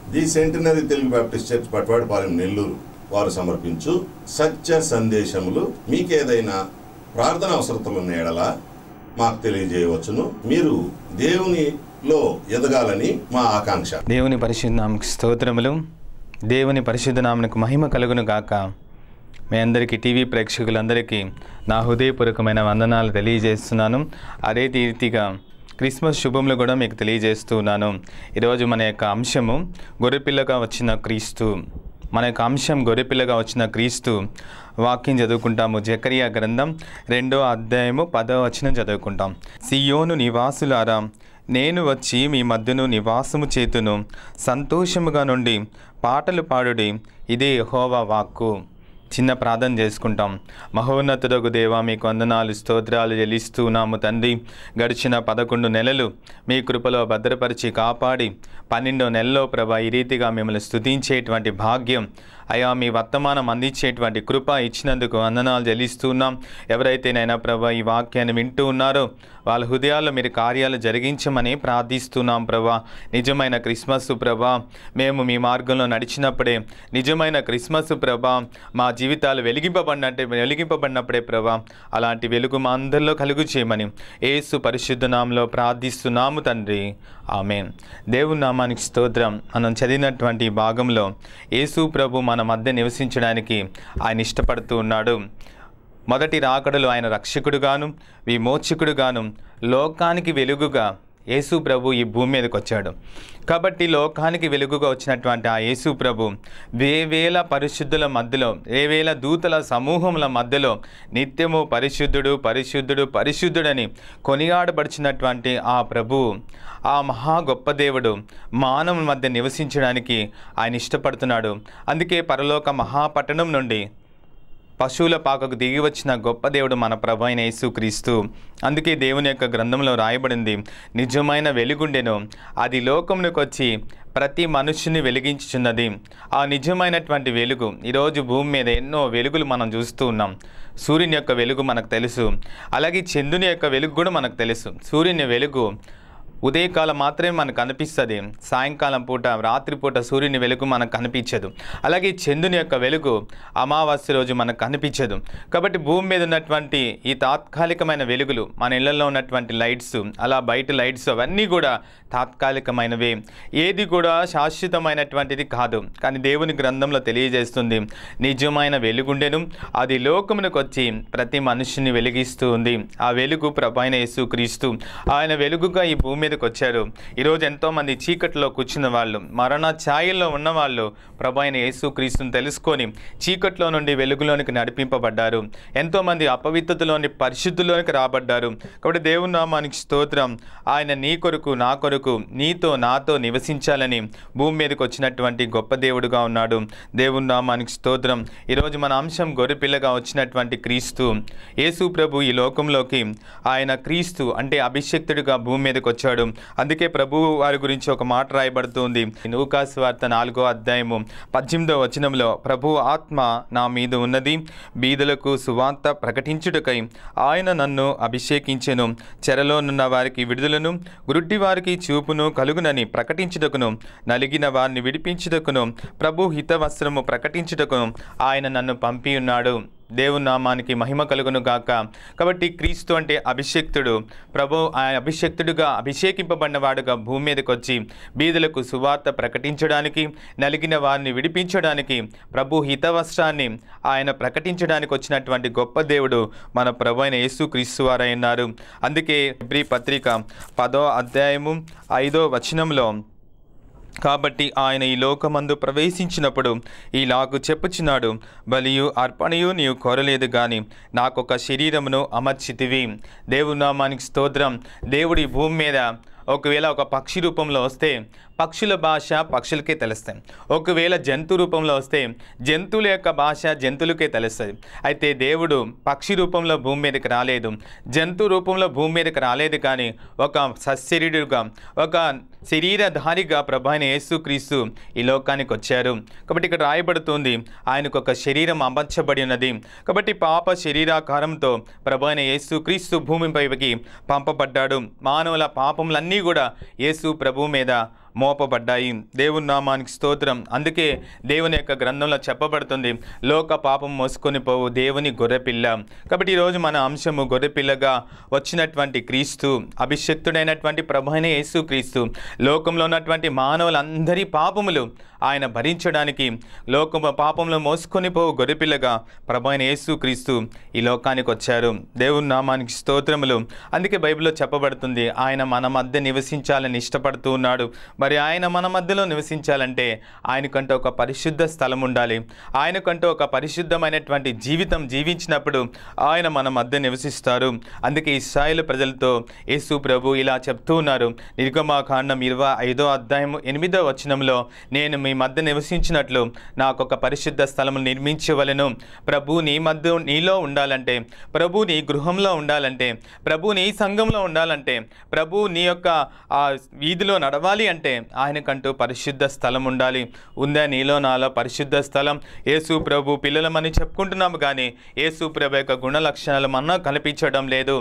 the centenary Telugu Baptist church Patwadipalem Nellore వారు సమర్పించు సత్య సందేశములు మీకేదైనా ప్రార్థన అవసరతలు ఉన్న ఎడల మాకు తెలియజేయవచ్చును మీరు దేవునిలో ఎదగాలని మా ఆకాంక్ష దేవుని పరిశుద్ధ నామకు స్తోత్రములు దేవుని పరిశుద్ధ నామకు మహిమ కలుగును గాక మీ అందరికీ టీవీ ప్రేక్షకులందరికీ నా హృదయపూర్వకమైన వందనాలు తెలియజేస్తున్నాను అదే రీతిగా క్రిస్మస్ శుభములు కూడా మీకు తెలియజేస్తున్నాను ఈరోజు మన యొక్క అంశము గొర్రెపిల్లగా వచ్చిన క్రీస్తు మన యొక్క అంశం గొర్రెపిల్లగా వచ్చిన క్రీస్తు వాక్యం చదువుకుంటాము జకరియా గ్రంథం రెండో అధ్యాయము పదో వచనం చదువుకుంటాం సియోను నివాసులారా నేను వచ్చి మీ మధ్యను నివాసము చేతును సంతోషముగా నుండి పాటలు పాడుడి ఇదే యెహోవా వాక్కు చిన్న ప్రార్థన చేసుకుంటాం మహోన్నతుడకు దేవా మీకు వందనాలు స్తోత్రాలు చెల్లిస్తున్నాము తండ్రి గడిచిన పదకొండు నెలలు మీ కృపలో భద్రపరిచి కాపాడి పన్నెండో నెలలో ప్రభా ఈ రీతిగా మిమ్మల్ని స్తుతించేటువంటి భాగ్యం అయా మీ వర్తమానం అందించేటువంటి కృప ఇచ్చినందుకు వందనాలు చెల్లిస్తున్నాం ఎవరైతే నైనా ప్రభా ఈ వాక్యాన్ని వింటూ ఉన్నారో వాళ్ళ హృదయాల్లో మీరు కార్యాలు జరిగించమని ప్రార్థిస్తున్నాం ప్రభా నిజమైన క్రిస్మస్ ప్రభా మేము మీ మార్గంలో నడిచినప్పుడే నిజమైన క్రిస్మస్ ప్రభా మా జీవితాలు వెలిగింపబడినట్టే వెలిగింపబడినప్పుడే ప్రభా అలాంటి వెలుగు మా అందరిలో కలుగు చేయమని ఏసు పరిశుద్ధ నామంలో ప్రార్థిస్తున్నాము తండ్రి ఆమెన్ దేవుని నామానికి స్తోత్రం మనం చదివినటువంటి ఈ భాగంలో యేసు ప్రభు మన మధ్య నివసించడానికి ఆయన ఇష్టపడుతూ ఉన్నాడు మొదటి రాకడలో ఆయన రక్షకుడుగాను విమోచకుడుగాను లోకానికి వెలుగుగా యేసు ప్రభు ఈ భూమి మీదకి వచ్చాడు కాబట్టి లోకానికి వెలుగుగా వచ్చినటువంటి ఆ యేసు ప్రభు వేవేల పరిశుద్ధుల మధ్యలో వేవేల దూతల సమూహముల మధ్యలో నిత్యము పరిశుద్ధుడు పరిశుద్ధుడు పరిశుద్ధుడని కొనియాడబడిచినటువంటి ఆ ప్రభు ఆ మహా గొప్ప దేవుడు మానవుల మధ్య నివసించడానికి ఆయన ఇష్టపడుతున్నాడు అందుకే పరలోక మహాపట్టణం నుండి పశువుల పాకకు దిగి వచ్చిన గొప్ప దేవుడు మన ప్రభు అయిన యేసుక్రీస్తు అందుకే దేవుని యొక్క గ్రంథంలో రాయబడింది నిజమైన వెలుగుండెను అది లోకమునకు వచ్చి ప్రతి మనుష్యుని వెలిగించుచున్నది ఆ నిజమైనటువంటి వెలుగు ఈరోజు భూమి మీద ఎన్నో వెలుగులు మనం చూస్తూ ఉన్నాం సూర్యుని యొక్క వెలుగు మనకు తెలుసు అలాగే చంద్రుని యొక్క వెలుగు కూడా మనకు తెలుసు సూర్యుని వెలుగు ఉదయకాలం మాత్రమే మనకు కనిపిస్తుంది సాయంకాలం పూట రాత్రిపూట సూర్యుని వెలుగు మనకు కనిపించదు అలాగే చంద్రుని యొక్క వెలుగు అమావాస్య రోజు మనకు కనిపించదు కాబట్టి భూమి మీద ఉన్నటువంటి ఈ తాత్కాలికమైన వెలుగులు మన ఇళ్లలో ఉన్నటువంటి లైట్స్ అలా బయట లైట్స్ అవన్నీ కూడా తాత్కాలికమైనవే ఏది కూడా శాశ్వతమైనటువంటిది కాదు కానీ దేవుని గ్రంథంలో తెలియజేస్తుంది నిజమైన వెలుగుండెను అది లోకమునకు వచ్చి ప్రతి మనుషుని వెలిగిస్తూ ఉంది ఆ వెలుగు ప్రభైన యేసు క్రీస్తు ఆయన వెలుగుగా ఈ భూమి మీదకి వచ్చారు ఈరోజు ఎంతోమంది చీకటిలో కూర్చున్న వాళ్ళు మరణ ఛాయల్లో ఉన్నవాళ్ళు ప్రభైన యేసు క్రీస్తుని తెలుసుకొని చీకట్లో నుండి వెలుగులోనికి నడిపింపబడ్డారు ఎంతోమంది అపవిత్రతలోని పరిశుద్ధులోనికి రాబడ్డారు కాబట్టి దేవుని నామానికి స్తోత్రం ఆయన నీ కొరకు నా కొరకు నీతో నాతో నివసించాలని భూమి మీదకి వచ్చినటువంటి గొప్ప దేవుడుగా ఉన్నాడు దేవుని నామానికి స్తోత్రం ఈరోజు మన అంశం గొర్రెపిల్లగా వచ్చినటువంటి క్రీస్తు యేసు ప్రభు ఈ లోకంలోకి ఆయన క్రీస్తు అంటే అభిషక్తుడిగా భూమి మీదకి వచ్చాడు అందుకే ప్రభువు వారి గురించి ఒక మాట రాయబడుతుంది లూకాసు వార్త నాలుగో అధ్యాయము పద్దెనిమిదో వచనంలో ప్రభు ఆత్మ నా మీద ఉన్నది బీదలకు సువార్త ప్రకటించుటకై ఆయన నన్ను అభిషేకించెను చెరలోనున్న వారికి విడుదలను గురుడ్డి వారికి చూపును కలుగునని ప్రకటించుటకును నలిగిన వారిని విడిపించుటకును ప్రభు హితవస్త్రము ప్రకటించుటకును ఆయన నన్ను పంపి ఉన్నాడు దేవుని నామానికి మహిమ కలుగును గాక కాబట్టి క్రీస్తు అంటే అభిషేక్తుడు ప్రభు ఆ అభిషేక్తుడుగా అభిషేకింపబడినవాడుగా భూమి మీదకి వచ్చి బీదలకు సువార్త ప్రకటించడానికి నలిగిన వారిని విడిపించడానికి ప్రభు హితవస్త్రాన్ని ఆయన ప్రకటించడానికి వచ్చినటువంటి గొప్ప దేవుడు మన ప్రభు అయిన యేసు క్రీస్తు వారైనారు అందుకే ఎబ్రి పత్రిక పదో అధ్యాయము ఐదో వచనంలో కాబట్టి ఆయన ఈ లోకమందు ప్రవేశించినప్పుడు ఇలాగు చెప్పుచున్నాడు బలియు అర్పణయు నీవు కోరలేదు గాని నాకొక శరీరమును అమర్చితివి దేవుని నామానికి స్తోత్రం దేవుడి భూమి మీద ఒకవేళ ఒక పక్షి రూపంలో వస్తే పక్షుల భాష పక్షులకే తెలుస్తాయి ఒకవేళ జంతు రూపంలో వస్తే జంతువుల యొక్క భాష జంతువులకే తెలుస్తుంది అయితే దేవుడు పక్షి రూపంలో భూమి మీదకి రాలేదు జంతు రూపంలో భూమి మీదకి రాలేదు కానీ ఒక సశరీరుగా ఒక శరీరధారిగా ప్రభు అయిన యేసుక్రీస్తు ఈ లోకానికి వచ్చారు కాబట్టి ఇక్కడ రాయబడుతుంది ఆయనకు ఒక శరీరం అమర్చబడి ఉన్నది కాబట్టి పాప శరీరాకారంతో ప్రభు అయిన యేసుక్రీస్తు భూమిపైకి పంపబడ్డాడు మానవుల పాపములన్నీ కూడా యేసు ప్రభు మీద మోపబడ్డాయి దేవుని నామానికి స్తోత్రం అందుకే దేవుని యొక్క గ్రంథంలో చెప్పబడుతుంది లోక పాపం మోసుకొని పోవు దేవుని గొర్రెపిల్ల కాబట్టి ఈరోజు మన అంశము గొర్రెపిల్లగా వచ్చినటువంటి క్రీస్తు అభిషక్తుడైనటువంటి ప్రభు అయిన యేసు క్రీస్తు లోకంలో ఉన్నటువంటి మానవులందరి పాపములు ఆయన భరించడానికి లోకం పాపంలో మోసుకొని పోవు గొర్రెపిల్లగా ప్రభు అయిన యేసు క్రీస్తు ఈ లోకానికి వచ్చారు దేవుని నామానికి స్తోత్రములు అందుకే బైబిల్లో చెప్పబడుతుంది ఆయన మన మధ్య నివసించాలని ఇష్టపడుతూ ఉన్నాడు మరి ఆయన మన మధ్యలో నివసించాలంటే ఆయనకంటూ ఒక పరిశుద్ధ స్థలం ఉండాలి ఆయనకంటూ ఒక పరిశుద్ధమైనటువంటి జీవితం జీవించినప్పుడు ఆయన మన మధ్య నివసిస్తారు అందుకే ఇస్రాయేల్ ప్రజలతో యేసు ప్రభు ఇలా చెప్తూ ఉన్నారు నిర్గమాకాండం ఇరవై ఐదో అధ్యాయం ఎనిమిదో వచనంలో నేను మీ మధ్య నివసించినట్లు నాకు ఒక పరిశుద్ధ స్థలము నిర్మించవలను ప్రభు నీ మధ్య నీలో ఉండాలంటే ప్రభు నీ గృహంలో ఉండాలంటే ప్రభు నీ సంఘంలో ఉండాలంటే ప్రభు నీ యొక్క ఆ వీధిలో నడవాలి అంటే ఆయనకంటూ పరిశుద్ధ స్థలం ఉండాలి ఉందా నీలో నాలో పరిశుద్ధ స్థలం యేసు ప్రభు పిల్లలమని చెప్పుకుంటున్నాము కానీ యేసు ప్రభు యొక్క గుణ లక్షణాలు మన కనిపించడం లేదు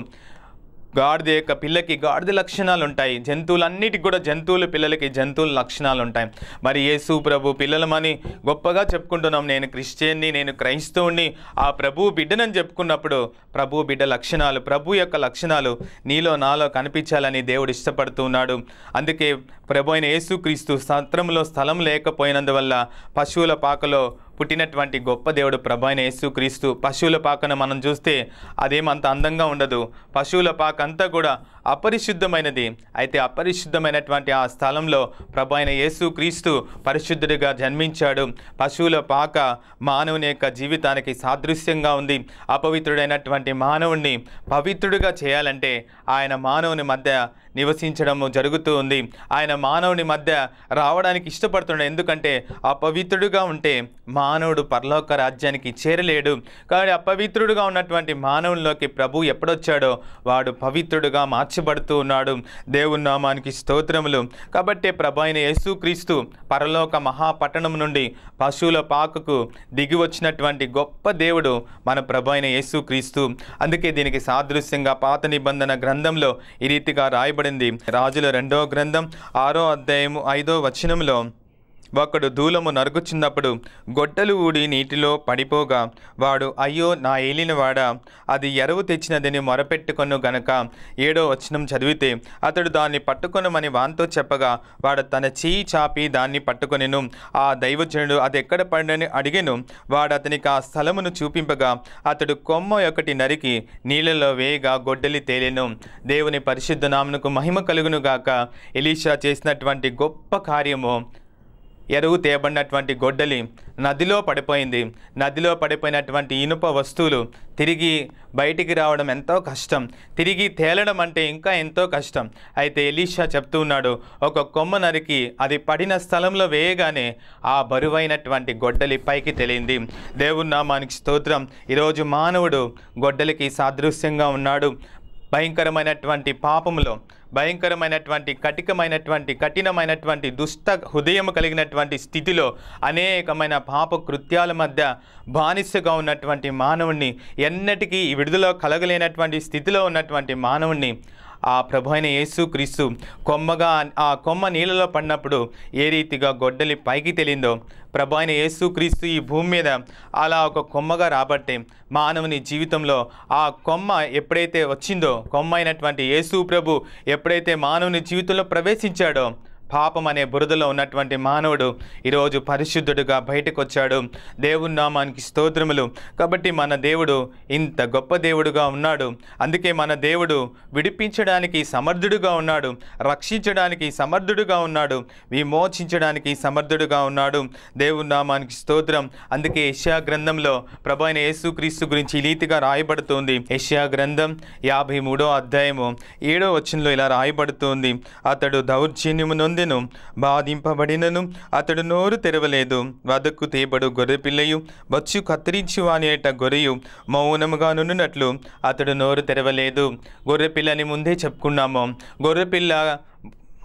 గాడిద యొక్క పిల్లకి గాడిద లక్షణాలు ఉంటాయి జంతువులన్నిటికి కూడా జంతువులు పిల్లలకి జంతువుల లక్షణాలు ఉంటాయి మరి యేసు ప్రభు పిల్లలమని గొప్పగా చెప్పుకుంటున్నాం నేను క్రిస్టియన్ని నేను క్రైస్తవుని ఆ ప్రభు బిడ్డనని చెప్పుకున్నప్పుడు ప్రభు బిడ్డ లక్షణాలు ప్రభు యొక్క లక్షణాలు నీలో నాలో కనిపించాలని దేవుడు ఇష్టపడుతున్నాడు అందుకే ప్రభు అయిన యేసుక్రీస్తు సత్రంలో స్థలం లేకపోయినందువల్ల పశువుల పాకలో పుట్టినటువంటి గొప్ప దేవుడు ప్రభు అయిన యేసుక్రీస్తు పశువుల పాకను మనం చూస్తే అదేమంత అందంగా ఉండదు పశువుల పాక అంతా కూడా అపరిశుద్ధమైనది అయితే అపరిశుద్ధమైనటువంటి ఆ స్థలంలో ప్రభు అయిన యేసుక్రీస్తు పరిశుద్ధుడిగా జన్మించాడు పశువుల పాక మానవుని యొక్క జీవితానికి సాదృశ్యంగా ఉంది అపవిత్రుడైనటువంటి మానవుణ్ణి పవిత్రుడిగా చేయాలంటే ఆయన మానవుని మధ్య నివసించడము జరుగుతూ ఉంది ఆయన మానవుని మధ్య రావడానికి ఇష్టపడుతున్నాడు ఎందుకంటే అపవిత్రుడుగా ఉంటే మానవుడు పరలోక రాజ్యానికి చేరలేడు కానీ అపవిత్రుడుగా ఉన్నటువంటి మానవుల్లోకి ప్రభు ఎప్పుడొచ్చాడో వాడు పవిత్రుడుగా మార్చబడుతూ ఉన్నాడు దేవుని నామానికి స్తోత్రములు కాబట్టి ప్రభు అయిన యేసుక్రీస్తు పరలోక మహాపట్టణం నుండి పశువుల పాకకు దిగి వచ్చినటువంటి గొప్ప దేవుడు మన ప్రభు అయిన యేసుక్రీస్తు అందుకే దీనికి సాదృశ్యంగా పాత నిబంధన గ్రంథంలో ఈ రీతిగా రాయబడింది రాజుల రెండో గ్రంథం ఆరో అధ్యాయము ఐదో వచనంలో ఒకడు దూలము నరుగుచున్నప్పుడు గొడ్డలు ఊడి నీటిలో పడిపోగా వాడు అయ్యో నా ఏలినవాడా అది ఎరవు తెచ్చినదని మొరపెట్టుకొను గనక ఏడో వచనం చదివితే అతడు దాన్ని పట్టుకొనమని వాంతో చెప్పగా వాడు తన చేయి చాపి దాన్ని పట్టుకొనెను ఆ దైవజనుడు అది ఎక్కడ పడని అడిగెను వాడు అతనికి ఆ స్థలమును చూపింపగా అతడు కొమ్మ ఒకటి నరికి నీళ్ళలో వేయగా గొడ్డలి తేలెను దేవుని పరిశుద్ధ నామమునకు మహిమ కలుగును గాక ఎలీషా చేసినటువంటి గొప్ప కార్యము ఎరువు తేబడినటువంటి గొడ్డలి నదిలో పడిపోయింది నదిలో పడిపోయినటువంటి ఇనుప వస్తువులు తిరిగి బయటికి రావడం ఎంతో కష్టం తిరిగి తేలడం అంటే ఇంకా ఎంతో కష్టం అయితే ఎలీషా చెప్తూ ఉన్నాడు ఒక కొమ్మ నరికి అది పడిన స్థలంలో వేయగానే ఆ బరువైనటువంటి గొడ్డలి పైకి తెలియంది దేవుని నామానికి స్తోత్రం ఈరోజు మానవుడు గొడ్డలికి సాదృశ్యంగా ఉన్నాడు భయంకరమైనటువంటి పాపములో భయంకరమైనటువంటి కటికమైనటువంటి కఠినమైనటువంటి దుష్ట హృదయం కలిగినటువంటి స్థితిలో అనేకమైన పాప కృత్యాల మధ్య బానిసగా ఉన్నటువంటి మానవుణ్ణి ఎన్నటికీ విడుదల కలగలేనటువంటి స్థితిలో ఉన్నటువంటి మానవుణ్ణి ఆ ప్రభు అయిన యేసు క్రీస్తు కొమ్మగా ఆ కొమ్మ నీళ్ళలో పడినప్పుడు ఏ రీతిగా గొడ్డలి పైకి తెలిందో ప్రభు అయిన యేసు క్రీస్తు ఈ భూమి మీద అలా ఒక కొమ్మగా రాబట్టే మానవుని జీవితంలో ఆ కొమ్మ ఎప్పుడైతే వచ్చిందో కొమ్మ అయినటువంటి యేసు ప్రభు ఎప్పుడైతే మానవుని జీవితంలో ప్రవేశించాడో పాపం అనే బురదలో ఉన్నటువంటి మానవుడు ఈరోజు పరిశుద్ధుడుగా బయటకు వచ్చాడు దేవుని నామానికి స్తోత్రములు కాబట్టి మన దేవుడు ఇంత గొప్ప దేవుడుగా ఉన్నాడు అందుకే మన దేవుడు విడిపించడానికి సమర్థుడుగా ఉన్నాడు రక్షించడానికి సమర్థుడుగా ఉన్నాడు విమోచించడానికి సమర్థుడుగా ఉన్నాడు దేవుని నామానికి స్తోత్రం అందుకే యెషయా గ్రంథంలో ప్రభు అయిన యేసుక్రీస్తు గురించి ఈ రీతిగా రాయబడుతుంది యెషయా గ్రంథం యాభై మూడో అధ్యాయము ఏడో వచనంలో ఇలా రాయబడుతుంది అతడు దౌర్జన్యము నొందెను బాధింపబడినను అతడు నోరు తెరవలేదు వదకు తేబడు గొర్రెపిల్లయు వచ్చు కత్తిరించి వానేట గొర్రెయు మౌనముగా నున్నట్లు అతడు నోరు తెరవలేదు గొర్రెపిల్లని ముందే చెప్పుకున్నాము గొర్రెపిల్ల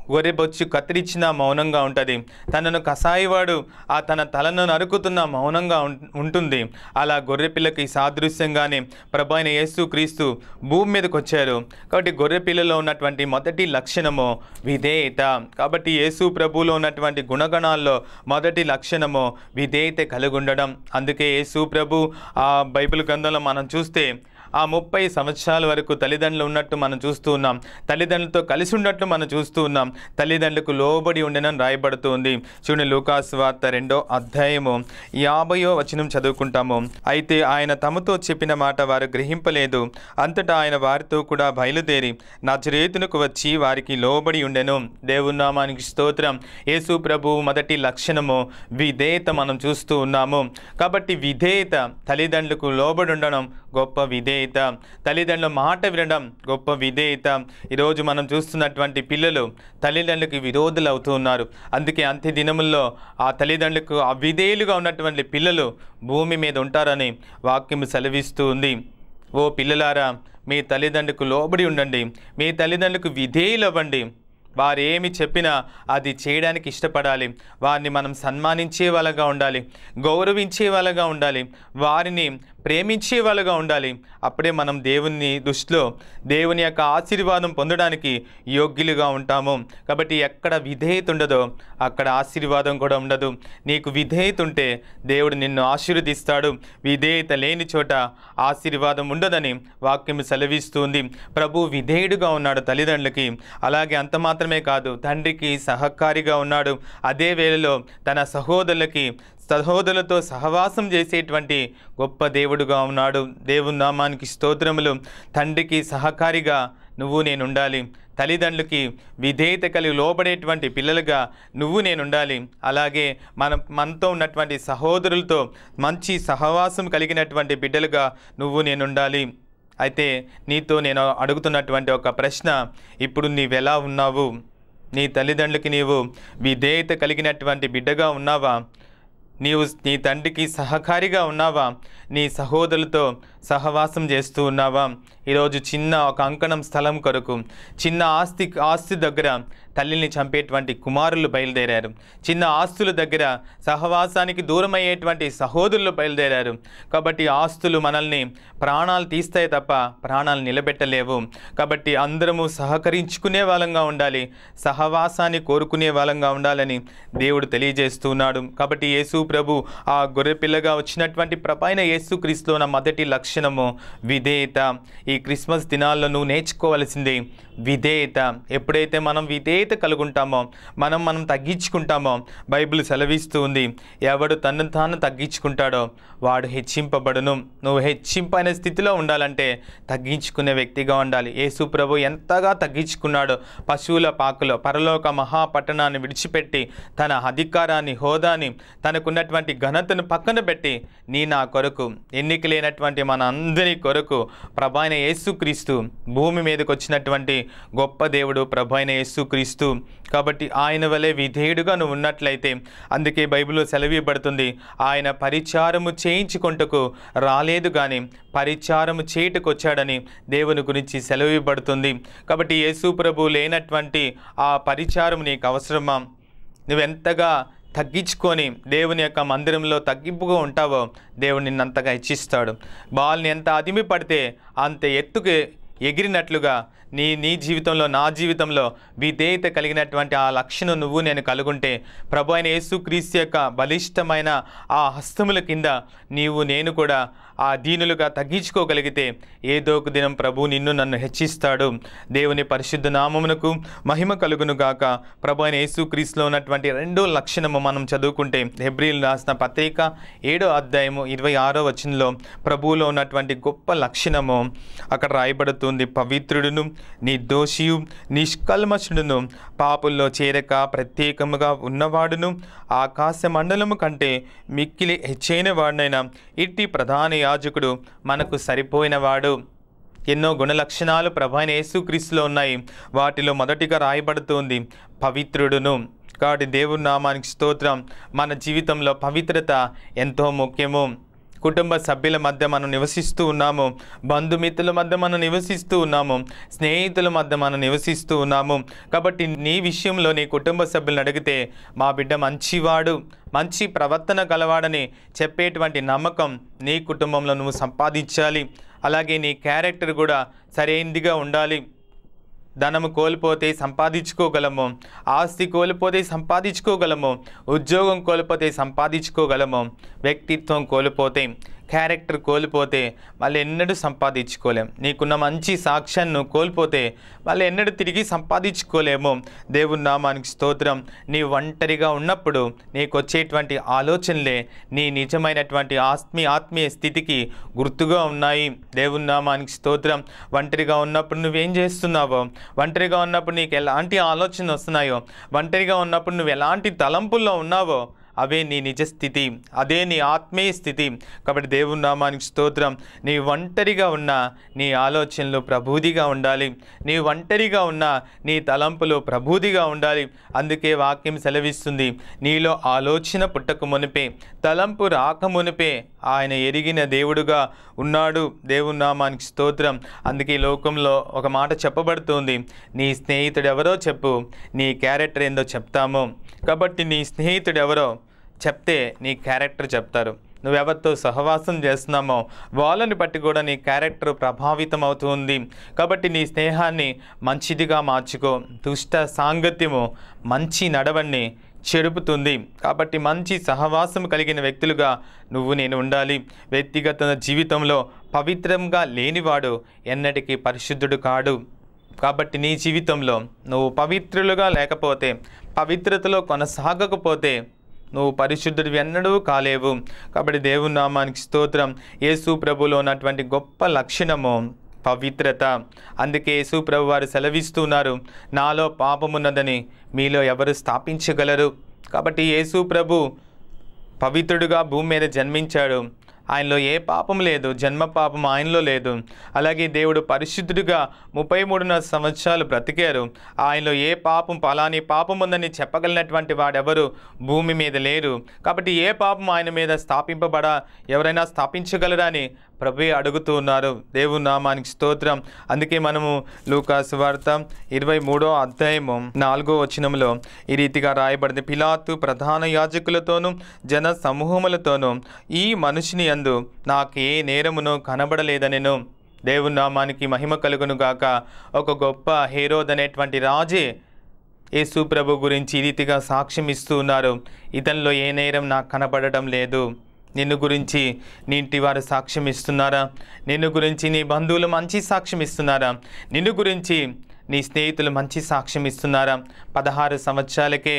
గొర్రె బొచ్చు కత్తిరించిన మౌనంగా ఉంటుంది తనను కసాయివాడు ఆ తన తలను నరుకుతున్న మౌనంగా ఉం- ఉంటుంది అలా గొర్రె పిల్లకి సాదృశ్యంగానే ప్రభు అయిన యేసు క్రీస్తు భూమి మీదకి వచ్చారు కాబట్టి గొర్రె పిల్లలో ఉన్నటువంటి మొదటి లక్షణము విధేయత కాబట్టి యేసు ప్రభువులో ఉన్నటువంటి గుణగణాల్లో మొదటి లక్షణము విధేయత కలిగి ఉండడం అందుకే యేసు ప్రభు ఆ బైబిల్ గ్రంథంలో మనం చూస్తే ఆ ముప్పై సంవత్సరాల వరకు తల్లిదండ్రులు ఉన్నట్టు మనం చూస్తూ ఉన్నాం తల్లిదండ్రులతో కలిసి ఉన్నట్టు మనం చూస్తూ ఉన్నాం తల్లిదండ్రులకు లోబడి ఉండనని రాయబడుతుంది చూడండి లూకాస్ వార్త రెండో అధ్యాయము యాభయో వచనం చదువుకుంటాము అయితే ఆయన తమతో చెప్పిన మాట వారు గ్రహింపలేదు అంతటా ఆయన వారితో కూడా బయలుదేరి నజరేతునకు వచ్చి వారికి లోబడి ఉండెను దేవుని నామానికి స్తోత్రం యేసు ప్రభు మొదటి లక్షణము విధేయత మనం చూస్తూ ఉన్నాము కాబట్టి విధేయత తల్లిదండ్రులకు లోబడి ఉండడం గొప్ప విధేయత తల్లిదండ్రుల మాట వినడం గొప్ప విధేయత ఈరోజు మనం చూస్తున్నటువంటి పిల్లలు తల్లిదండ్రులకు విరోధులు అవుతూ ఉన్నారు అందుకే అంత్య దినముల్లో ఆ తల్లిదండ్రులకు అవిధేయులుగా ఉన్నటువంటి పిల్లలు భూమి మీద ఉంటారని వాక్యం సెలవిస్తూ ఉంది ఓ పిల్లలారా మీ తల్లిదండ్రులకు లోబడి ఉండండి మీ తల్లిదండ్రులకు విధేయులు అవ్వండి వారు ఏమి చెప్పినా అది చేయడానికి ఇష్టపడాలి వారిని మనం సన్మానించే వాళ్ళగా ఉండాలి గౌరవించే వాళ్ళగా ఉండాలి వారిని ప్రేమించే వాళ్ళగా ఉండాలి అప్పుడే మనం దేవుని దృష్టిలో దేవుని యొక్క ఆశీర్వాదం పొందడానికి యోగ్యులుగా ఉంటాము కాబట్టి ఎక్కడ విధేయత ఉండదో అక్కడ ఆశీర్వాదం కూడా ఉండదు నీకు విధేయత ఉంటే దేవుడు నిన్ను ఆశీర్వదిస్తాడు విధేయత లేని చోట ఆశీర్వాదం ఉండదని వాక్యం సెలవిస్తుంది ప్రభు విధేయుడుగా ఉన్నాడు తల్లిదండ్రులకి అలాగే అంత మాత్రమే కాదు తండ్రికి సహకారిగా ఉన్నాడు అదే వేళలో తన సహోదరులకి సహోదరులతో సహవాసం చేసేటువంటి గొప్ప దేవుడుగా ఉన్నాడు దేవుని నామానికి స్తోత్రములు తండ్రికి సహకారిగా నువ్వు నేను ఉండాలి తల్లిదండ్రులకి విధేయత కలిగి లోబడేటువంటి పిల్లలుగా నువ్వు నేను ఉండాలి అలాగే మన మనతో ఉన్నటువంటి సహోదరులతో మంచి సహవాసం కలిగినటువంటి బిడ్డలుగా నువ్వు నేను ఉండాలి అయితే నీతో నేను అడుగుతున్నటువంటి ఒక ప్రశ్న ఇప్పుడు నీవెలా ఉన్నావు నీ తల్లిదండ్రులకి నీవు విధేయత కలిగినటువంటి బిడ్డగా ఉన్నావా నీవు నీ తండ్రికి సహకారిగా ఉన్నావా నీ సహోదరులతో సహవాసం చేస్తూ ఉన్నావా ఈరోజు చిన్న ఒక అంకణం స్థలం కొరకు చిన్న ఆస్తి ఆస్తి దగ్గర తల్లిని చంపేటువంటి కుమారులు బయలుదేరారు చిన్న ఆస్తుల దగ్గర సహవాసానికి దూరం అయ్యేటువంటి సహోదరులు బయలుదేరారు కాబట్టి ఆస్తులు మనల్ని ప్రాణాలు తీస్తాయి తప్ప ప్రాణాలు నిలబెట్టలేవు కాబట్టి అందరము సహకరించుకునే వాళ్ళంగా ఉండాలి సహవాసాన్ని కోరుకునే వాళ్ళంగా ఉండాలని దేవుడు తెలియజేస్తున్నాడు కాబట్టి యేసు ప్రభు ఆ గొర్రెపిల్లగా వచ్చినటువంటి ప్రభైన యేసు క్రీస్తులో ఉన్న మొదటి లక్షణము విధేయత ఈ క్రిస్మస్ దినాల్లో నువ్వు నేర్చుకోవలసింది విధేయత ఎప్పుడైతే మనం విధేయత కలుగుంటామో మనం మనం తగ్గించుకుంటామో బైబిల్ సెలవిస్తూ ఉంది ఎవడు తను తాను తగ్గించుకుంటాడో వాడు హెచ్చింపబడును నువ్వు హెచ్చింపైన స్థితిలో ఉండాలంటే తగ్గించుకునే వ్యక్తిగా ఉండాలి యేసు ప్రభు ఎంతగా తగ్గించుకున్నాడో పశువుల పాకలో పరలోక మహాపట్టణాన్ని విడిచిపెట్టి తన అధికారాన్ని హోదాని తనకున్నటువంటి ఘనతను పక్కన పెట్టి నీ నా కొరకు ఎన్నిక లేనటువంటి మన అందరి కొరకు ప్రభైన యేసుక్రీస్తు భూమి మీదకి వచ్చినటువంటి గొప్ప దేవుడు ప్రభైన యేసుక్రీస్తు కాబట్టి ఆయన వలె విధేయుడుగా నువ్వు ఉన్నట్లయితే అందుకే బైబిల్లో సెలవియబడుతుంది ఆయన పరిచారము చేయించుకుంటకు రాలేదు కానీ పరిచారము చేయుటకు వచ్చాడని దేవుని గురించి సెలవిబడుతుంది కాబట్టి యేసు ప్రభు లేనటువంటి ఆ పరిచారం నీకు అవసరమా నువ్వెంతగా తగ్గించుకొని దేవుని యొక్క మందిరంలో తగ్గింపుగా ఉంటావో దేవుడు నిన్నంతగా హెచ్చిస్తాడు బాల్ని ఎంత అదిమి పడితే అంత ఎత్తుకు ఎగిరినట్లుగా నీ నీ జీవితంలో నా జీవితంలో విధేయత కలిగినటువంటి ఆ లక్షణం నువ్వు నేను కలుగుంటే ప్రభు అయిన యేసుక్రీస్తు యొక్క బలిష్టమైన ఆ హస్తముల కింద నీవు నేను కూడా ఆ దీనులుగా తగ్గించుకోగలిగితే ఏదో ఒక దినం ప్రభు నిన్ను నన్ను హెచ్చిస్తాడు దేవుని పరిశుద్ధ నామమునకు మహిమ కలుగును గాక ప్రభు అయిన యేసుక్రీస్తులో ఉన్నటువంటి రెండో లక్షణము మనం చదువుకుంటే హెబ్రిల్ రాసిన పత్రిక ఏడో అధ్యాయము ఇరవై ఆరో వచనంలో ప్రభువులో ఉన్నటువంటి గొప్ప లక్షణము అక్కడ రాయబడుతుంది పవిత్రుడును నిర్దోషియు నిష్కల్మషుడును పాపుల్లో చేరక ప్రత్యేకముగా ఉన్నవాడును ఆకాశ మండలము కంటే మిక్కిలి హెచ్చైన వాడినైనా ఇట్టి ప్రధాన యాజకుడు మనకు సరిపోయినవాడు ఎన్నో గుణలక్షణాలు ప్రభైన యేసుక్రీస్తులో ఉన్నాయి వాటిలో మొదటిగా రాయబడుతుంది పవిత్రుడును కాబట్టి దేవుని నామానికి స్తోత్రం మన జీవితంలో పవిత్రత ఎంతో ముఖ్యము కుటుంబ సభ్యుల మధ్య మనం నివసిస్తూ ఉన్నాము బంధుమిత్రుల మధ్య మనం నివసిస్తూ ఉన్నాము స్నేహితుల మధ్య మనం నివసిస్తూ ఉన్నాము కాబట్టి నీ విషయంలో నీ కుటుంబ సభ్యులను అడిగితే మా బిడ్డ మంచివాడు మంచి ప్రవర్తన గలవాడని చెప్పేటువంటి నమ్మకం నీ కుటుంబంలో నువ్వు సంపాదించాలి అలాగే నీ క్యారెక్టర్ కూడా సరైనదిగా ఉండాలి ధనము కోల్పోతే సంపాదించుకోగలము ఆస్తి కోల్పోతే సంపాదించుకోగలము ఉద్యోగం కోల్పోతే సంపాదించుకోగలము వ్యక్తిత్వం కోల్పోతే క్యారెక్టర్ కోల్పోతే మళ్ళీ ఎన్నడూ సంపాదించుకోలేం నీకున్న మంచి సాక్ష్యాన్ని నువ్వు కోల్పోతే మళ్ళీ ఎన్నడూ తిరిగి సంపాదించుకోలేము దేవుని నామానికి స్తోత్రం నీ ఒంటరిగా ఉన్నప్పుడు నీకు వచ్చేటువంటి ఆలోచనలే నీ నిజమైనటువంటి ఆత్మీయ ఆత్మీయ స్థితికి గుర్తుగా ఉన్నాయి దేవుని నామానికి స్తోత్రం ఒంటరిగా ఉన్నప్పుడు నువ్వేం చేస్తున్నావో ఒంటరిగా ఉన్నప్పుడు నీకు ఎలాంటి ఆలోచన వస్తున్నాయో ఒంటరిగా ఉన్నప్పుడు నువ్వు ఎలాంటి తలంపుల్లో ఉన్నావో అవే నీ నిజ స్థితి అదే నీ ఆత్మీయ స్థితి కాబట్టి దేవుని నామానికి స్తోత్రం నీ ఒంటరిగా ఉన్న నీ ఆలోచనలు ప్రబూదిగా ఉండాలి నీ ఒంటరిగా ఉన్న నీ తలంపులు ప్రబూదిగా ఉండాలి అందుకే వాక్యం సెలవిస్తుంది నీలో ఆలోచన పుట్టక మునిపే తలంపు రాక మునిపే ఆయన ఎరిగిన దేవుడుగా ఉన్నాడు దేవుని నామానికి స్తోత్రం అందుకే ఈ లోకంలో ఒక మాట చెప్పబడుతుంది నీ స్నేహితుడు ఎవరో చెప్పు నీ క్యారెక్టర్ ఏందో చెప్తాము కాబట్టి నీ స్నేహితుడు ఎవరో చెప్తే నీ క్యారెక్టర్ చెప్తారు నువ్వెవరితో సహవాసం చేస్తున్నామో వాళ్ళని బట్టి కూడా నీ క్యారెక్టర్ ప్రభావితం అవుతుంది కాబట్టి నీ స్నేహాన్ని మంచిదిగా మార్చుకో దుష్ట సాంగత్యము మంచి నడవన్ని చెరుపుతుంది కాబట్టి మంచి సహవాసం కలిగిన వ్యక్తులుగా నువ్వు నేను ఉండాలి వ్యక్తిగత జీవితంలో పవిత్రంగా లేనివాడు ఎన్నటికీ పరిశుద్ధుడు కాడు కాబట్టి నీ జీవితంలో నువ్వు పవిత్రులుగా లేకపోతే పవిత్రతలో కొనసాగకపోతే నువ్వు పరిశుద్ధుడివి ఎన్నడూ కాలేవు కాబట్టి దేవుని నామానికి స్తోత్రం యేసు ప్రభులో ఉన్నటువంటి గొప్ప లక్షణము పవిత్రత అందుకే యేసు ప్రభు వారు సెలవిస్తున్నారు నాలో పాపమున్నదని మీలో ఎవరు స్థాపించగలరు కాబట్టి యేసు ప్రభు పవిత్రుడుగా భూమి మీద జన్మించాడు ఆయనలో ఏ పాపం లేదు జన్మ పాపం ఆయనలో లేదు అలాగే దేవుడు పరిశుద్ధుడిగా ముప్పై మూడున్నర సంవత్సరాలు బ్రతికారు ఆయనలో ఏ పాపం పలాని పాపం ఉందని చెప్పగలిగినటువంటి వాడెవరు భూమి మీద లేరు కాబట్టి ఏ పాపం ఆయన మీద స్థాపింపబడ ఎవరైనా స్థాపించగలరా అని ప్రభు అడుగుతూ ఉన్నారు దేవుని నామానికి స్తోత్రం అందుకే మనము లూకాసు వార్త ఇరవై మూడో అధ్యాయము నాలుగో వచనంలో ఈ రీతిగా రాయబడింది పిలాతు ప్రధాన యాజకులతోనూ జన సమూహములతోనూ ఈ మనుషుని యందు నాకు ఏ నేరమును కనబడలేదనెను దేవుని నామానికి మహిమ కలుగును గాక ఒక గొప్ప హేరోద్ అనేటువంటి రాజే యేసు ప్రభు గురించి ఈ రీతిగా సాక్ష్యం ఇస్తూ ఉన్నారు ఇతనిలో ఏ నేరం నాకు కనబడడం లేదు నిన్ను గురించి నీ ఇంటి వారు సాక్ష్యం ఇస్తున్నారా నిన్ను గురించి నీ బంధువులు మంచి సాక్ష్యం ఇస్తున్నారా నిన్ను గురించి నీ స్నేహితులు మంచి సాక్ష్యం ఇస్తున్నారా పదహారు సంవత్సరాలకే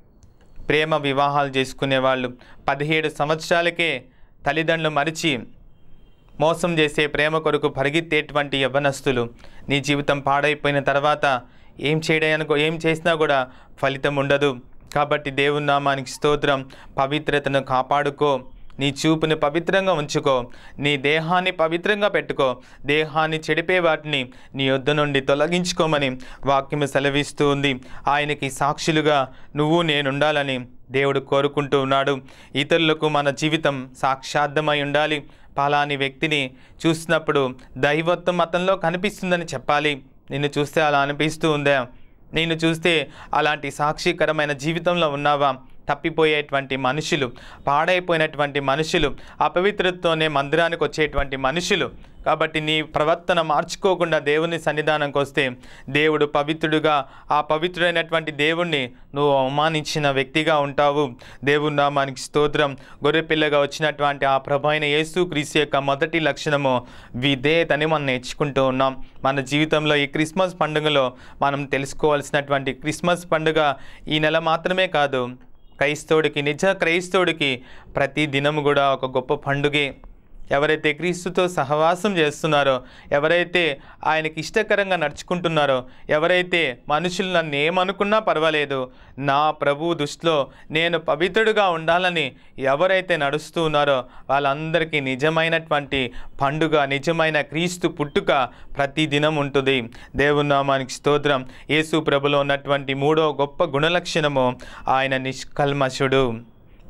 ప్రేమ వివాహాలు చేసుకునేవాళ్ళు పదిహేడు సంవత్సరాలకే తల్లిదండ్రులు మరిచి మోసం చేసే ప్రేమ కొరకు పరిగెత్తేటువంటి యవ్వనస్తులు నీ జీవితం పాడైపోయిన తర్వాత ఏం చేయడానికో ఏం చేసినా కూడా ఫలితం ఉండదు కాబట్టి దేవుని నామానికి స్తోత్రం పవిత్రతను కాపాడుకో నీ చూపుని పవిత్రంగా ఉంచుకో నీ దేహాన్ని పవిత్రంగా పెట్టుకో దేహాన్ని చెడిపే వాటిని నీ యొద్ద నుండి తొలగించుకోమని వాక్యము సెలవిస్తూ ఉంది ఆయనకి సాక్షులుగా నువ్వు నేనుండాలని దేవుడు కోరుకుంటూ ఉన్నాడు ఇతరులకు మన జీవితం సాక్షార్థమై ఉండాలి పలాని వ్యక్తిని చూసినప్పుడు దైవత్వం అతనిలో కనిపిస్తుందని చెప్పాలి నిన్ను చూస్తే అలా అనిపిస్తూ ఉందా నిన్ను చూస్తే అలాంటి సాక్షికరమైన జీవితంలో ఉన్నావా తప్పిపోయేటువంటి మనుషులు పాడైపోయినటువంటి మనుషులు అపవిత్రతతోనే మందిరానికి వచ్చేటువంటి మనుషులు కాబట్టి నీ ప్రవర్తన మార్చుకోకుండా దేవుని సన్నిధానంకి వస్తే దేవుడు పవిత్రుడుగా ఆ పవిత్రుడైనటువంటి దేవుణ్ణి నువ్వు అవమానించిన వ్యక్తిగా ఉంటావు దేవుని నామానికి స్తోత్రం గొర్రెపిల్లగా వచ్చినటువంటి ఆ ప్రభు అయిన యేసు క్రీస్తు యొక్క మొదటి లక్షణము విధేయతని మనం నేర్చుకుంటూ ఉన్నాం మన జీవితంలో ఈ క్రిస్మస్ పండుగలో మనం తెలుసుకోవాల్సినటువంటి క్రిస్మస్ పండుగ ఈ నెల మాత్రమే కాదు క్రైస్తవుడికి నిజ క్రైస్తవుడికి ప్రతి దినము కూడా ఒక గొప్ప పండుగే ఎవరైతే క్రీస్తుతో సహవాసం చేస్తున్నారో ఎవరైతే ఆయనకి ఇష్టకరంగా నడుచుకుంటున్నారో ఎవరైతే మనుషులు నన్ను ఏమనుకున్నా పర్వాలేదు నా ప్రభు దృష్టిలో నేను పవిత్రుడుగా ఉండాలని ఎవరైతే నడుస్తూ ఉన్నారో వాళ్ళందరికీ నిజమైనటువంటి పండుగ నిజమైన క్రీస్తు పుట్టుక ప్రతి దినం ఉంటుంది దేవుని నామానికి స్తోత్రం యేసు ప్రభులో ఉన్నటువంటి మూడో గొప్ప గుణలక్షణము ఆయన నిష్కల్మషుడు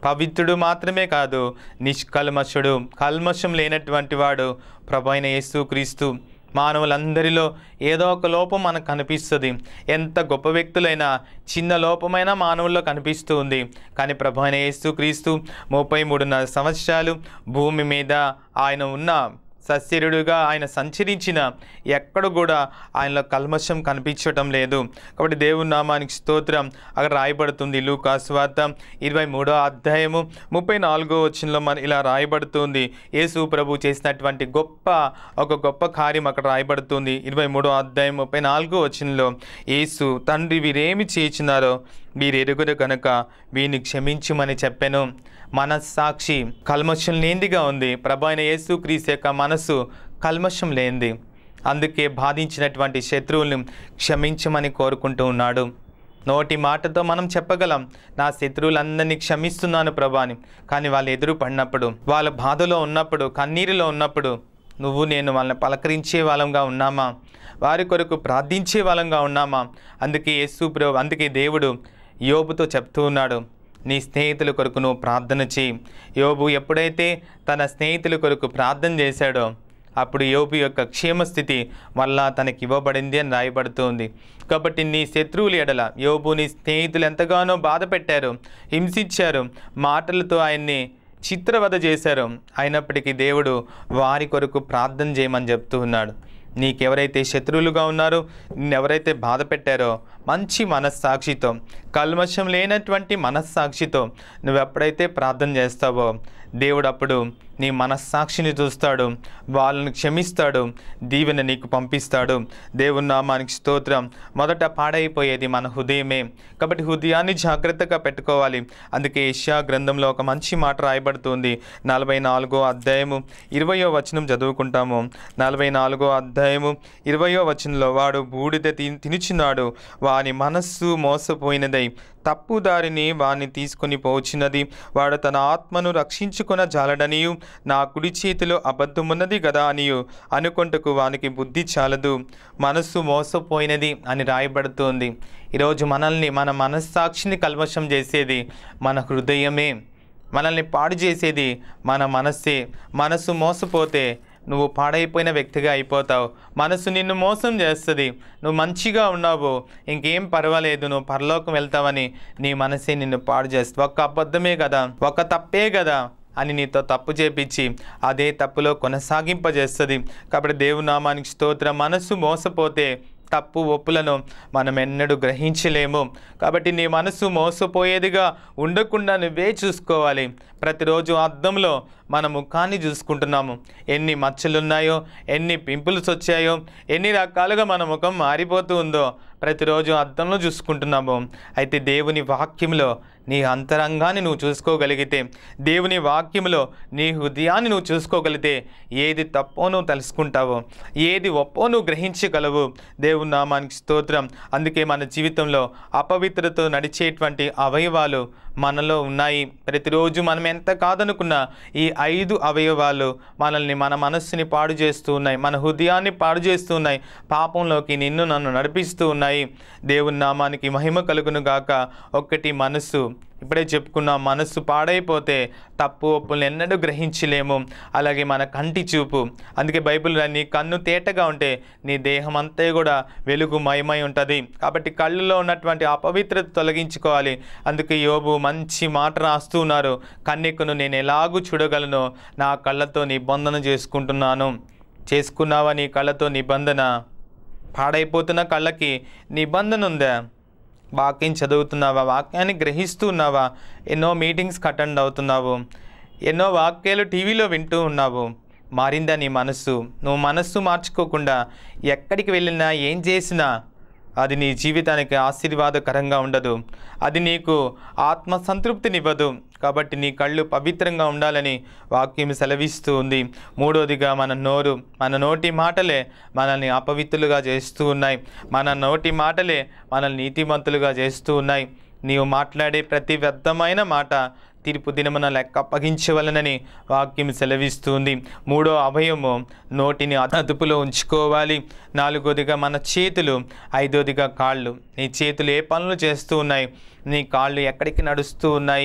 పవిత్రుడు మాత్రమే కాదు నిష్కల్మషుడు కల్మషం లేనటువంటి వాడు ప్రభు అయిన యేసుక్రీస్తు మానవులందరిలో ఏదో ఒక లోపం మనకు కనిపిస్తుంది ఎంత గొప్ప వ్యక్తులైనా చిన్న లోపమైన మానవుల్లో కనిపిస్తూ ఉంది కానీ ప్రభు అయిన యేసుక్రీస్తు ముప్పై మూడున్నర సంవత్సరాలు భూమి మీద ఆయన ఉన్న సశరీరుడుగా ఆయన సంచరించిన ఎక్కడ కూడా ఆయనలో కల్మషం కనిపించటం లేదు కాబట్టి దేవుని నామానికి స్తోత్రం అక్కడ రాయబడుతుంది లూకాసు వార్త ఇరవై మూడో అధ్యాయము ముప్పై నాలుగో వచ్చినలో మన ఇలా రాయబడుతుంది యేసు ప్రభు చేసినటువంటి గొప్ప ఒక గొప్ప కార్యం అక్కడ రాయబడుతుంది ఇరవై మూడో అధ్యాయం ముప్పై నాలుగో వచ్చినలో యేసు తండ్రి వీరేమి చేసినారో వీరెరుగురు కనుక వీని క్షమించుమని చెప్పాను మనస్సాక్షి కల్మషం లేనిదిగా ఉంది ప్రభు అయిన యేసుక్రీస్తు యొక్క మనసు కల్మషం లేనిది అందుకే బాధించినటువంటి శత్రువుల్ని క్షమించమని కోరుకుంటూ ఉన్నాడు నోటి మాటతో మనం చెప్పగలం నా శత్రువులందరినీ క్షమిస్తున్నాను ప్రభా అని కానీ వాళ్ళు ఎదురు పడినప్పుడు వాళ్ళ బాధలో ఉన్నప్పుడు కన్నీరులో ఉన్నప్పుడు నువ్వు నేను వాళ్ళని పలకరించే వాళ్ళంగా ఉన్నామా వారి కొరకు ప్రార్థించే వాళ్ళంగా ఉన్నామా అందుకే యేసు ప్రభు అందుకే దేవుడు యోబుతో చెప్తూ ఉన్నాడు నీ స్నేహితుల కొరకు నువ్వు ప్రార్థన చేయి యోబు ఎప్పుడైతే తన స్నేహితుల కొరకు ప్రార్థన చేశాడో అప్పుడు యోబు యొక్క క్షేమస్థితి మళ్ళా తనకి ఇవ్వబడింది అని రాయబడుతుంది కాబట్టి నీ శత్రువులు ఎడల యోబు నీ స్నేహితులు ఎంతగానో బాధ పెట్టారు హింసించారు మాటలతో ఆయన్ని చిత్రవద చేశారు అయినప్పటికీ దేవుడు వారి కొరకు ప్రార్థన చేయమని చెప్తూ ఉన్నాడు నీకెవరైతే శత్రువులుగా ఉన్నారో నిన్నెవరైతే బాధ పెట్టారో మంచి మనస్సాక్షితో కల్మషం లేనటువంటి మనస్సాక్షితో నువ్వు ఎప్పుడైతే ప్రార్థన చేస్తావో దేవుడు అప్పుడు నీ మనస్సాక్షిని చూస్తాడు వాళ్ళని క్షమిస్తాడు దీవెన నీకు పంపిస్తాడు దేవుని నామానికి స్తోత్రం మొదట పాడైపోయేది మన హృదయమే కాబట్టి హృదయాన్ని జాగ్రత్తగా పెట్టుకోవాలి అందుకే ఏషియా గ్రంథంలో ఒక మంచి మాట రాయబడుతుంది నలభై నాలుగో అధ్యాయము ఇరవయో వచనం చదువుకుంటాము నలభై నాలుగో అధ్యాయము ఇరవయో వచనంలో వాడు బూడిద తి- తినుచున్నాడు వాని మనస్సు మోసపోయినదై తప్పు దారిని వాని తీసుకొని పోచినది వాడు తన ఆత్మను రక్షించుకొన జాలడనియు నా కుడి చేతిలో అబద్ధమున్నది కదా అనియు అనుకొంటకు వానికి బుద్ధి చాలదు మనస్సు మోసపోయినది అని రాయబడుతోంది ఈరోజు మనల్ని మన మనస్సాక్షిని కల్మషం చేసేది మన హృదయమే మనల్ని పాడు చేసేది మన మనస్సే మనస్సు మోసపోతే నువ్వు పాడైపోయిన వ్యక్తిగా అయిపోతావు మనసు నిన్ను మోసం చేస్తుంది నువ్వు మంచిగా ఉన్నావు ఇంకేం పర్వాలేదు నువ్వు పరలోకం వెళ్తావని నీ మనసే నిన్ను పాడు చేస్తుంది ఒక్క అబద్ధమే కదా ఒక తప్పే కదా అని నీతో తప్పు చేపించి అదే తప్పులో కొనసాగింపజేస్తుంది కాబట్టి దేవునామానికి స్తోత్రం మనసు మోసపోతే తప్పు ఒప్పులను మనం ఎన్నడూ గ్రహించలేము కాబట్టి నీ మనసు మోసపోయేదిగా ఉండకుండా నువ్వే చూసుకోవాలి ప్రతిరోజు అద్దంలో మన ముఖాన్ని చూసుకుంటున్నాము ఎన్ని మచ్చలు ఉన్నాయో ఎన్ని పింపుల్స్ వచ్చాయో ఎన్ని రకాలుగా మన ముఖం మారిపోతూ ఉందో ప్రతిరోజు అద్దంలో చూసుకుంటున్నాము అయితే దేవుని వాక్యంలో నీ అంతరంగాన్ని నువ్వు చూసుకోగలిగితే దేవుని వాక్యంలో నీ హృదయాన్ని నువ్వు చూసుకోగలిగితే ఏది తప్పో నువ్వు తెలుసుకుంటావు ఏది ఒప్పో నువ్వు గ్రహించగలవు దేవుని నామానికి స్తోత్రం అందుకే మన జీవితంలో అపవిత్రతో నడిచేటువంటి అవయవాలు మనలో ఉన్నాయి ప్రతిరోజు మనం ఎంత కాదనుకున్నా ఈ ఐదు అవయవాలు మనల్ని మన మనస్సుని పాడు చేస్తూ ఉన్నాయి మన హృదయాన్ని పాడు చేస్తూ ఉన్నాయి పాపంలోకి నిన్ను నన్ను నడిపిస్తూ ఉన్నాయి దేవుని నామానికి మహిమ కలుగును గాక ఒక్కటి మనస్సు ఇప్పుడే చెప్పుకున్న మనస్సు పాడైపోతే తప్పు ఒప్పులను ఎన్నడూ గ్రహించలేము అలాగే మన కంటి చూపు అందుకే బైబిల్ నీ కన్ను తేటగా ఉంటే నీ దేహం అంతా కూడా వెలుగు మయమై ఉంటుంది కాబట్టి కళ్ళులో ఉన్నటువంటి అపవిత్రత తొలగించుకోవాలి అందుకే యోబు మంచి మాట రాస్తూ ఉన్నారు కన్నెక్కును నేను ఎలాగూ చూడగలను నా కళ్ళతో నిబంధన చేసుకుంటున్నాను చేసుకున్నావా నీ కళ్ళతో నిబంధన పాడైపోతున్న కళ్ళకి నిబంధన ఉందా వాక్యం చదువుతున్నావా వాక్యాన్ని గ్రహిస్తున్నావా ఎన్నో మీటింగ్స్కి అటెండ్ అవుతున్నావు ఎన్నో వాక్యాలు టీవీలో వింటూ ఉన్నావు మారిందా నీ మనస్సు నువ్వు మనస్సు మార్చుకోకుండా ఎక్కడికి వెళ్ళినా ఏం చేసినా అది నీ జీవితానికి ఆశీర్వాదకరంగా ఉండదు అది నీకు ఆత్మ సంతృప్తినివ్వదు కాబట్టి నీ కళ్ళు పవిత్రంగా ఉండాలని వాక్యం సెలవిస్తూ ఉంది మూడోదిగా మన నోరు మన నోటి మాటలే మనల్ని అపవిత్రులుగా చేస్తూ ఉన్నాయి మన నోటి మాటలే మనల్ని నీతిమంతులుగా చేస్తూ ఉన్నాయి నీవు మాట్లాడే ప్రతి వ్యర్థమైన మాట తీర్పు దినమున లెక్క అప్పగించవలనని వాక్యం సెలవిస్తుంది మూడో అభయము నోటిని అదుపులో ఉంచుకోవాలి నాలుగోదిగా మన చేతులు ఐదోదిగా కాళ్ళు నీ చేతులు ఏ పనులు చేస్తూ ఉన్నాయి నీ కాళ్ళు ఎక్కడికి నడుస్తూ ఉన్నాయి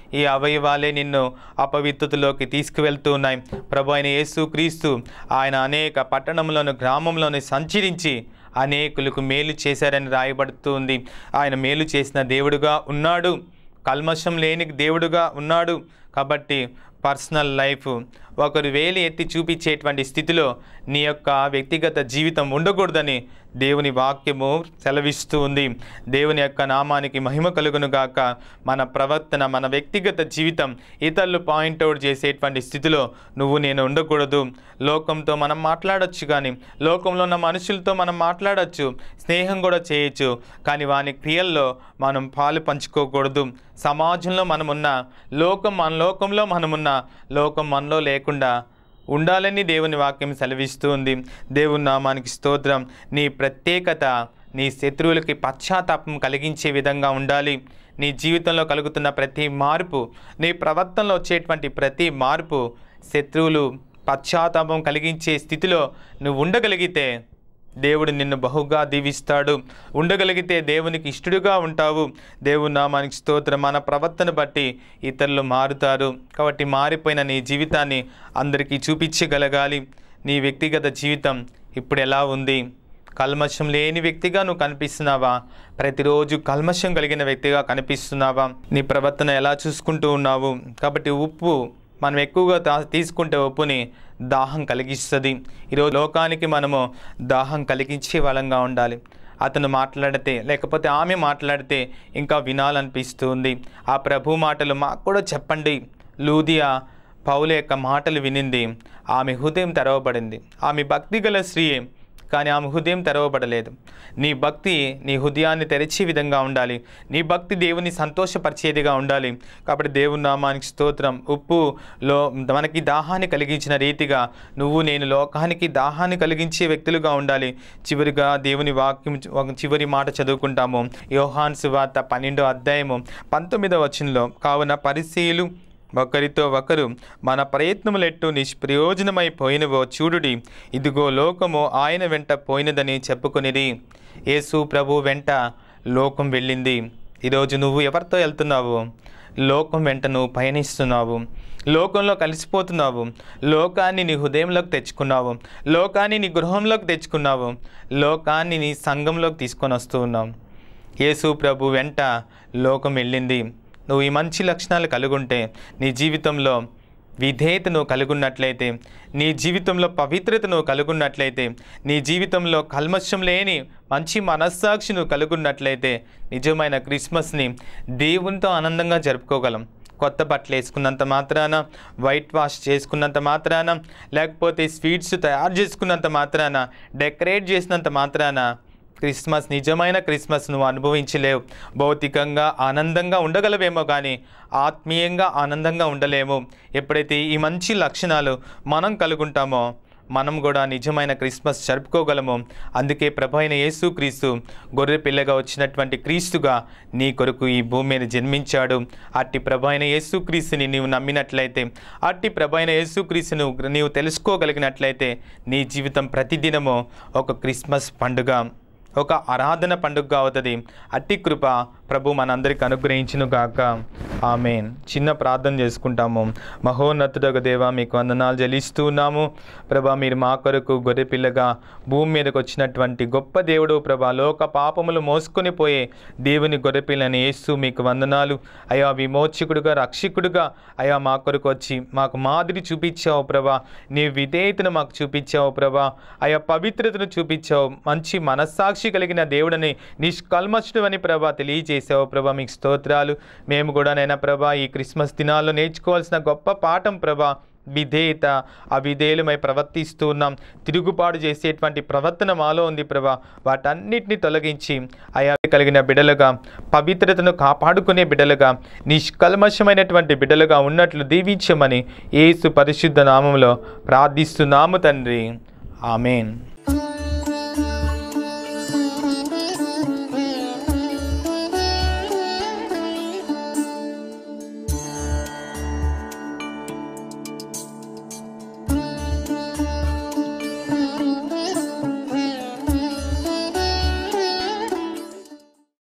ఈ అవయవాలే నిన్ను అపవిత్రతలోకి తీసుకువెళ్తూ ఉన్నాయి ప్రభు అయిన యేసు క్రీస్తు ఆయన అనేక పట్టణంలోను గ్రామంలోను సంచరించి అనేకులకు మేలు చేశారని రాయబడుతుంది ఆయన మేలు చేసిన దేవుడుగా ఉన్నాడు కల్మషం లేని దేవుడుగా ఉన్నాడు కాబట్టి పర్సనల్ లైఫ్ ఒకరు వేలి ఎత్తి చూపించేటువంటి స్థితిలో నీ యొక్క వ్యక్తిగత జీవితం ఉండకూడదని దేవుని వాక్యము సెలవిస్తూ ఉంది దేవుని యొక్క నామానికి మహిమ కలుగును గాక మన ప్రవర్తన మన వ్యక్తిగత జీవితం ఇతరులు పాయింట్అవుట్ చేసేటువంటి స్థితిలో నువ్వు నేను ఉండకూడదు లోకంతో మనం మాట్లాడొచ్చు కానీ లోకంలో ఉన్న మనుషులతో మనం మాట్లాడొచ్చు స్నేహం కూడా చేయొచ్చు కానీ వాని క్రియల్లో మనం పాలు పంచుకోకూడదు సమాజంలో మనమున్న లోకం మన లోకంలో మనమున్న లోకం మనలో లేకుండా ఉండాలని దేవుని వాక్యం సెలవిస్తూ ఉంది దేవుని నామానికి స్తోత్రం నీ ప్రత్యేకత నీ శత్రువులకి పశ్చాత్తాపం కలిగించే విధంగా ఉండాలి నీ జీవితంలో కలుగుతున్న ప్రతి మార్పు నీ ప్రవర్తనలో వచ్చేటువంటి ప్రతి మార్పు శత్రువులు పశ్చాత్తాపం కలిగించే స్థితిలో నువ్వు ఉండగలిగితే దేవుడు నిన్ను బహుగా దీవిస్తాడు ఉండగలిగితే దేవునికి ఇష్టడుగా ఉంటావు దేవుని నామానికి స్తోత్రం మన ప్రవర్తన బట్టి ఇతరులు మారుతారు కాబట్టి మారిపోయిన నీ జీవితాన్ని అందరికీ చూపించగలగాలి నీ వ్యక్తిగత జీవితం ఇప్పుడు ఎలా ఉంది కల్మషం లేని వ్యక్తిగా నువ్వు కనిపిస్తున్నావా ప్రతిరోజు కల్మషం కలిగిన వ్యక్తిగా కనిపిస్తున్నావా నీ ప్రవర్తన ఎలా చూసుకుంటూ ఉన్నావు కాబట్టి ఉప్పు మనం ఎక్కువగా తా- తీసుకుంటే ఉప్పుని దాహం కలిగిస్తుంది ఈరోజు లోకానికి మనము దాహం కలిగించే వాళ్ళంగా ఉండాలి అతను మాట్లాడితే లేకపోతే ఆమె మాట్లాడితే ఇంకా వినాలనిపిస్తుంది ఆ ప్రభు మాటలు మాకు కూడా చెప్పండి లూదియా పౌల యొక్క మాటలు వినింది ఆమె హృదయం తెరవబడింది ఆమె భక్తి గల స్త్రీ కానీ ఆమె హృదయం తెరవబడలేదు నీ భక్తి నీ హృదయాన్ని తెరిచే విధంగా ఉండాలి నీ భక్తి దేవుని సంతోషపరిచేదిగా ఉండాలి కాబట్టి దేవుని నామానికి స్తోత్రం ఉప్పులో మనకి దాహాన్ని కలిగించిన రీతిగా నువ్వు నేను లోకానికి దాహాన్ని కలిగించే వ్యక్తులుగా ఉండాలి చివరిగా దేవుని వాక్యం ఒక చివరి మాట చదువుకుంటాము యోహాన్ సువార్త పన్నెండో అధ్యాయము పంతొమ్మిదో వచనంలో కావున పరిశీలు ఒకరితో ఒకరు మన ప్రయత్నములెట్టు నిష్ప్రయోజనమైపోయినవో చూడుడి ఇదిగో లోకము ఆయన వెంట పోయినదని చెప్పుకొనిరి యేసు ప్రభు వెంట లోకం వెళ్ళింది ఈరోజు నువ్వు ఎవరితో వెళ్తున్నావు లోకం వెంట నువ్వు పయనిస్తున్నావు లోకంలో కలిసిపోతున్నావు లోకాన్ని నీ హృదయంలోకి తెచ్చుకున్నావు లోకాన్ని నీ గృహంలోకి తెచ్చుకున్నావు లోకాన్ని నీ సంఘంలోకి తీసుకొని వస్తూ ఉన్నావు యేసు ప్రభు వెంట లోకం వెళ్ళింది నువ్వు ఈ మంచి లక్షణాలు కలుగుంటే నీ జీవితంలో విధేయత నువ్వు కలుగున్నట్లయితే నీ జీవితంలో పవిత్రత నువ్వు కలుగున్నట్లయితే నీ జీవితంలో కల్మషం లేని మంచి మనస్సాక్షి నువ్వు కలుగున్నట్లయితే నిజమైన క్రిస్మస్ని దేవునితో ఆనందంగా జరుపుకోగలం కొత్త బట్టలు వేసుకున్నంత మాత్రాన వైట్ వాష్ చేసుకున్నంత మాత్రాన లేకపోతే స్వీట్స్ తయారు చేసుకున్నంత మాత్రాన డెకరేట్ చేసినంత మాత్రాన క్రిస్మస్ నిజమైన క్రిస్మస్ నువ్వు అనుభవించలేవు భౌతికంగా ఆనందంగా ఉండగలవేమో కానీ ఆత్మీయంగా ఆనందంగా ఉండలేము ఎప్పుడైతే ఈ మంచి లక్షణాలు మనం కలుగుంటామో మనం కూడా నిజమైన క్రిస్మస్ జరుపుకోగలము అందుకే ప్రభు అయిన యేసు క్రీస్తు గొర్రె పిల్లగా వచ్చినటువంటి క్రీస్తుగా నీ కొరకు ఈ భూమి మీద జన్మించాడు అట్టి ప్రభు అయిన యేసు క్రీస్తుని నీవు నమ్మినట్లయితే అట్టి ప్రభు అయిన యేసు క్రీస్తును నీవు తెలుసుకోగలిగినట్లయితే నీ జీవితం ప్రతిదినము ఒక క్రిస్మస్ పండుగ ఒక ఆరాధన పండుగ అవుతుంది అట్టి కృప ప్రభు మనందరికి అనుగ్రహించును గాక ఆమెన్ చిన్న ప్రార్థన చేసుకుంటాము మహోన్నతుడగ దేవ మీకు వందనాలు చెల్లిస్తూ ఉన్నాము ప్రభా మీరు మా కొరకు గొర్రెపిల్లగా భూమి మీదకి వచ్చినటువంటి గొప్ప దేవుడు ప్రభా లోక పాపములు మోసుకొని పోయే దేవుని గొర్రెపిల్లని యేసు మీకు వందనాలు అయా విమోచకుడుగా రక్షకుడుగా అయా మా కొరకు వచ్చి మాకు మాదిరి చూపించావు ప్రభా నీ విధేయతను మాకు చూపించావు ప్రభా అయా పవిత్రతను చూపించావు మంచి మనస్సాక్షి కలిగిన దేవుడని నిష్కల్మషుడు అని ప్రభా తెలియజేసావు ప్రభా మీకు స్తోత్రాలు మేము కూడా నైనా ప్రభా ఈ క్రిస్మస్ దినాల్లో నేర్చుకోవాల్సిన గొప్ప పాఠం ప్రభా విధేయత అవిధేయులమై ప్రవర్తిస్తూ ఉన్నాం తిరుగుబాటు చేసేటువంటి ప్రవర్తన మాలో ఉంది ప్రభా వాటన్నిటిని తొలగించి అయా కలిగిన బిడలుగా పవిత్రతను కాపాడుకునే బిడలుగా నిష్కల్మషమైనటువంటి బిడలుగా ఉన్నట్లు దీవించమని యేసు పరిశుద్ధ నామంలో ప్రార్థిస్తున్నాము తండ్రి ఆమెన్